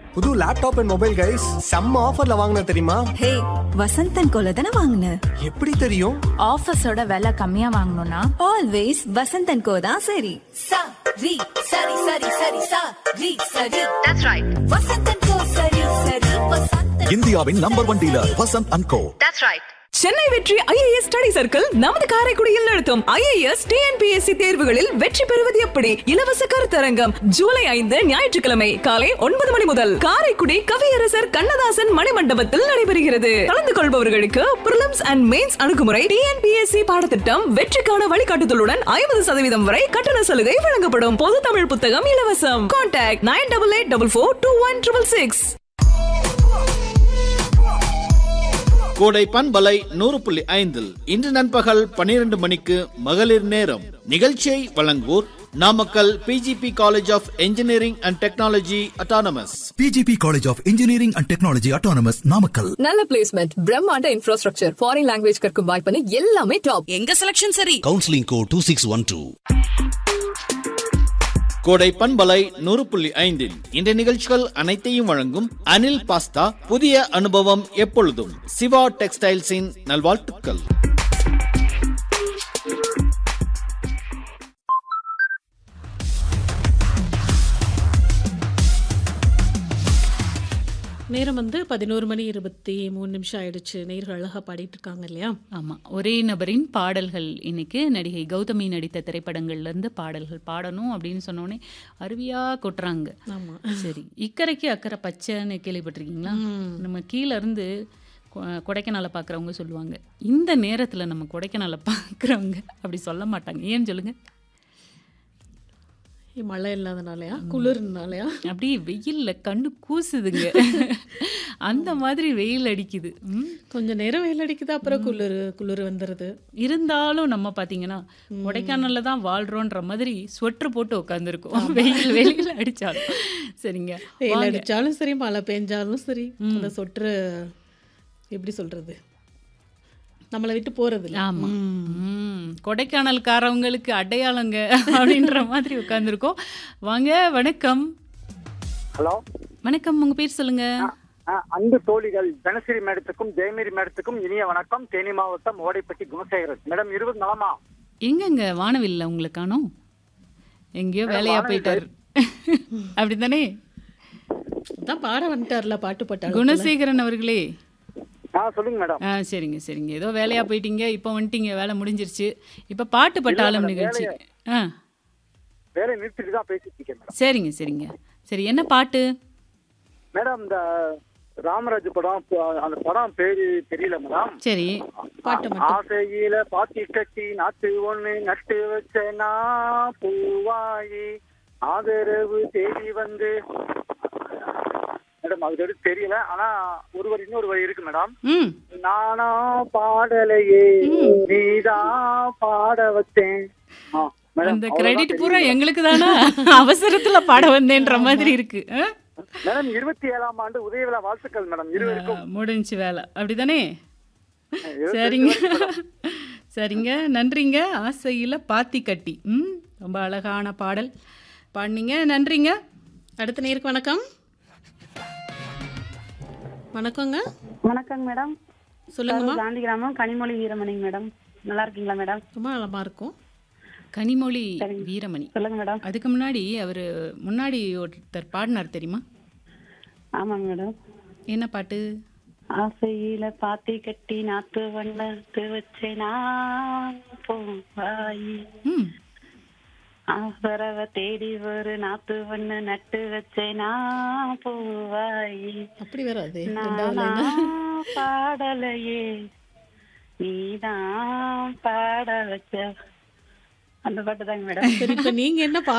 புது laptop and mobile guys செம்ம ஆஃபர்ல வாங்கின தெரியுமா ஹே வசந்தன் கோல தானே வாங்கின எப்படி தெரியும் ஆஃபீஸோட விலை கம்மியா வாங்கணும்னா ஆல்வேஸ் வசந்தன் கோ தான் சரி sa ri sari sari sari sa ri sari that's right vasantan ko sari sari vasantan இந்தியாவின் number one dealer Vasanth and co that's right Chennai வெற்றி ஐஏஎஸ் ஸ்டடி சர்க்கிள் நமது காரைக்குடியில் நடத்தும் ஐஏஎஸ் டிஎன்பிஎஸ்சி தேர்வுகளில் வெற்றி பெறுவது எப்படி இலவச கருத்தரங்கம் ஜூலை ஐந்து ஞாயிற்றுக்கிழமை காலை ஒன்பது மணி முதல் காரைக்குடி கவியரசர் கண்ணதாசன் மணிமண்டபத்தில் நடைபெறுகிறது கலந்து கொள்பவர்களுக்கு பிரிலிம்ஸ் அண்ட் மெயின்ஸ் அணுகுமுறை டிஎன்பிஎஸ்சி பாடத்திட்டம் வெற்றிக்கான வழிகாட்டுதலுடன் ஐம்பது சதவீதம் வரை கட்டண சலுகை வழங்கப்படும் பொது தமிழ் புத்தகம் இலவசம் contact nine double eight double four two one triple six Kodai பண்பலை நூறு புள்ளி ஐந்தில் இன்று நண்பகல் பனிரெண்டு மணிக்கு மகளிர் நேரம் நிகழ்ச்சியை வழங்குவோர் Namakkal PGP college of engineering and technology autonomous PGP college of engineering and technology autonomous Namakkal நல்ல பிளேஸ்மெண்ட் பிரம்மாண்ட இன்ஃப்ராஸ்ட்ரக்சர் ஃபாரின் லாங்குவேஜ் கற்கும் வாய்ப்புன்னு எல்லாமே டாப் எங்க செலக்ஷன் சரி counselling go two six one two Kodai பண்பலை நூறு புள்ளி ஐந்தில் இந்த நிகழ்ச்சிகள் அனைத்தையும் வழங்கும் அனில் பாஸ்தா புதிய அனுபவம் எப்பொழுதும் சிவா டெக்ஸ்டைல்ஸின் நல்வாழ்த்துக்கள் நேரம் வந்து பதினோரு மணி இருபத்தி மூணு நிமிஷம் ஆயிடுச்சு நேர்கள் அழகா பாடிட்டு இருக்காங்க இல்லையா ஆமாம் ஒரே நபரின் பாடல்கள் இன்னைக்கு நடிகை கௌதமி நடித்த திரைப்படங்கள்ல இருந்து பாடல்கள் பாடணும் அப்படின்னு சொன்னோடனே அருவியாக கொட்டுறாங்க ஆமா சரி இக்கரைக்கு அக்கறை பச்சைன்னு கேள்விப்பட்டிருக்கீங்களா நம்ம கீழ இருந்து கொ- கொடைக்கானலை பார்க்குறவங்க சொல்லுவாங்க இந்த நேரத்தில் நம்ம கொடைக்கானலை பார்க்குறவங்க அப்படி சொல்ல மாட்டாங்க ஏன்னு சொல்லுங்க மழை இல்லாதனாலயா குளிர்னாலயா அப்படியே வெயில்ல கண்ணு கூசுதுங்க அந்த மாதிரி வெயில் அடிக்குது ம் கொஞ்சம் நேரம் வெயில் அடிக்குது அப்புறம் குளிர் குளிர் வந்துருது இருந்தாலும் நம்ம பார்த்தீங்கன்னா கொடைக்கானல்ல தான் வாழ்றோன்ற மாதிரி ஸ்வெட்டர் போட்டு உட்காந்துருக்கோம் வெயில் வெளியில் அடிச்சாலும் சரிங்க வெயில் வாங்க. அடிச்சாலும் சரி மழை பெஞ்சாலும் சரி அந்த சொற்று எப்படி சொல்றது நம்மளை விட்டு போறது இல்ல ஆமா ம், கொடைக்கானல்காரவங்களுக்கு அடையாளங்க அப்படின்ற மாதிரி உட்காந்துருக்கோம் வாங்க வணக்கம் ஹலோ வணக்கம் உங்க பேர் சொல்லுங்க அஹ், அன்பு தோழிகள் தனசிரி மேடத்துக்கும் ஜெயமேரி மேடத்துக்கும் இனிய வணக்கம் தேனி மாவட்டம் ஓடைப்பட்டி குணசேகரன் மேடம் இருபது நலமா எங்கங்க வானவில்ல உங்களுக்கு காணோம் எங்கேயோ வேலையா போயிட்டாரு அப்படித்தானே தான் பாட வந்துட்டார்ல பாட்டு பாட்டாளர் குணசேகரன் அவர்களே ஆ சொல்லுங்க மேடம் ஆ சரிங்க சரிங்க ஏதோ வேலையா போயிட்டீங்க இப்போ வந்துட்டீங்க வேலை முடிஞ்சிருச்சு இப்போ பாட்டு பட்டாளம் மேடம், நிகழ்ச்சி வேலையை- ஆ வேலை நிறுத்திட்டு தான் பேசிட்டு இருக்கேன் மேடம் சரிங்க சரிங்க சரி என்ன பாட்டு மேடம் இந்த ராமராஜ் படம் ப- அந்த படம் பேரு தெரியல மேடம் சரி பாட்டு மட்டும் ஆசையில பாத்தி கட்டி நாத்து ஒண்ணு நட்டு வச்ச நான் பூவாயி ஆதரவு தேடி வந்து மேடம் அது எடுத்து தெரியல ஆனா ஒரு வரி இன்னொரு வரி இருக்கு மேடம் ம் நானா பாடலையே நீதான் பாட வச்சேன் ஆ, மேடம், அந்த அவ்வளவுதான் கிரெடிட் தெரியும் பூரா மேடம். எங்களுக்கு தானா அவசரத்துல பாட வந்தேன்ற மாதிரி இருக்கு ஆ? மேடம் இருபத்தி ஏழாம் ஆண்டு உதய விழா வாழ்த்துக்கள் மேடம் இருவருக்கும் முடிஞ்சு வேலை அப்படிதானே இருபத்தி சரிங்க ஏழு மேடம். சரிங்க நன்றிங்க ஆசையில பாத்தி கட்டி ம் ரொம்ப அழகான பாடல் பாடினீங்க நன்றிங்க அடுத்த நேருக்கு வணக்கம் வணக்கங்க வணக்கங்க மேடம் சொல்லுங்கம்மா காந்தி கிராமம் கனிமொழி வீரமணிங்க மேடம் நல்லா இருக்கீங்களா மேடம் ரொம்ப நலமா இருக்கும் கனிமொழி வீரமணி சொல்லுங்க மேடம் அதுக்கு முன்னாடி அவர் முன்னாடி ஒருத்தர் பாடினார் தெரியுமா ஆமாங்க மேடம் என்ன பாட்டு ஆசையில பாத்தி கட்டி நாத்து வண்ணத்து வச்சேனா போவாயி ம் ஆசரவ தேடி ஒரு நாத்து வண்ணு நட்டு வச்சேனா போவாயி அப்படி வராது ரெண்டாவது நானா line. பாடலையே நீதான் பாட வச்ச அந்த பாட்டு தாங்க மேடம் சரி இப்ப நீங்க என்ன